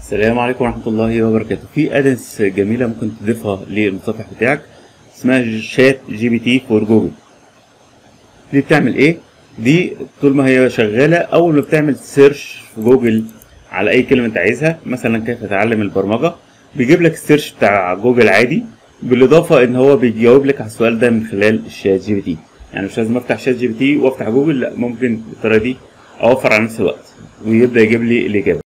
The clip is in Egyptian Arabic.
السلام عليكم ورحمة الله وبركاته في ادنس جميلة ممكن تضيفها للمتصفح بتاعك اسمها شات جي بي تي فور جوجل دي بتعمل ايه دي طول ما هي شغالة اول ما بتعمل سيرش في جوجل على اي كلمة انت عايزها مثلا كيف اتعلم البرمجة بيجيب لك السيرش بتاع جوجل عادي بالاضافة ان هو بيجاوب لك على السؤال ده من خلال الشات جي بي تي يعني مش لازم افتح شات جي بي تي وافتح جوجل لا ممكن بالطريقة دي اوفر على نفس الوقت ويبدأ يجيب لي الاجابة